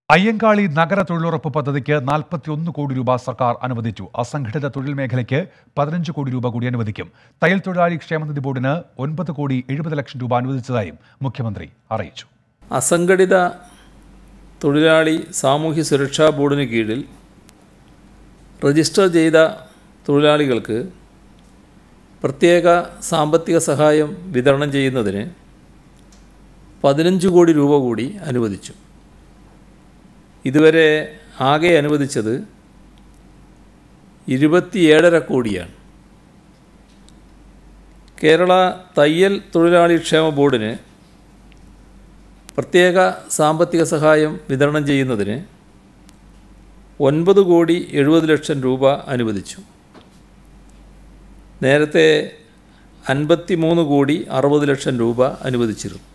അയ്യങ്കാളി നഗര തൊഴിലുറപ്പ് പദ്ധതിക്ക് നാൽപ്പത്തിയൊന്ന് കോടി രൂപ സർക്കാർ അനുവദിച്ചു അസംഘടിത തൊഴിൽ മേഖലയ്ക്ക് പതിനഞ്ച് കോടി രൂപ കൂടി അനുവദിക്കും തയ്യൽ തൊഴിലാളി ക്ഷേമനിധി ബോർഡിന് ഒൻപത് കോടി എഴുപത് ലക്ഷം രൂപ അനുവദിച്ചതായും മുഖ്യമന്ത്രി അറിയിച്ചു അസംഘടിത തൊഴിലാളി സാമൂഹ്യ സുരക്ഷാ ബോർഡിന് കീഴിൽ രജിസ്റ്റർ ചെയ്ത തൊഴിലാളികൾക്ക് പ്രത്യേക സാമ്പത്തിക സഹായം വിതരണം ചെയ്യുന്നതിന് പതിനഞ്ച് കോടി രൂപ കൂടി അനുവദിച്ചു ഇതുവരെ ആകെ അനുവദിച്ചത് ഇരുപത്തിയേഴര കോടിയാണ് കേരള തയ്യൽ തൊഴിലാളി ക്ഷേമ ബോർഡിന് പ്രത്യേക സാമ്പത്തിക സഹായം വിതരണം ചെയ്യുന്നതിന് ഒൻപത് കോടി എഴുപത് ലക്ഷം രൂപ അനുവദിച്ചു നേരത്തെ അൻപത്തി മൂന്ന് കോടി അറുപത് ലക്ഷം രൂപ അനുവദിച്ചിരുന്നു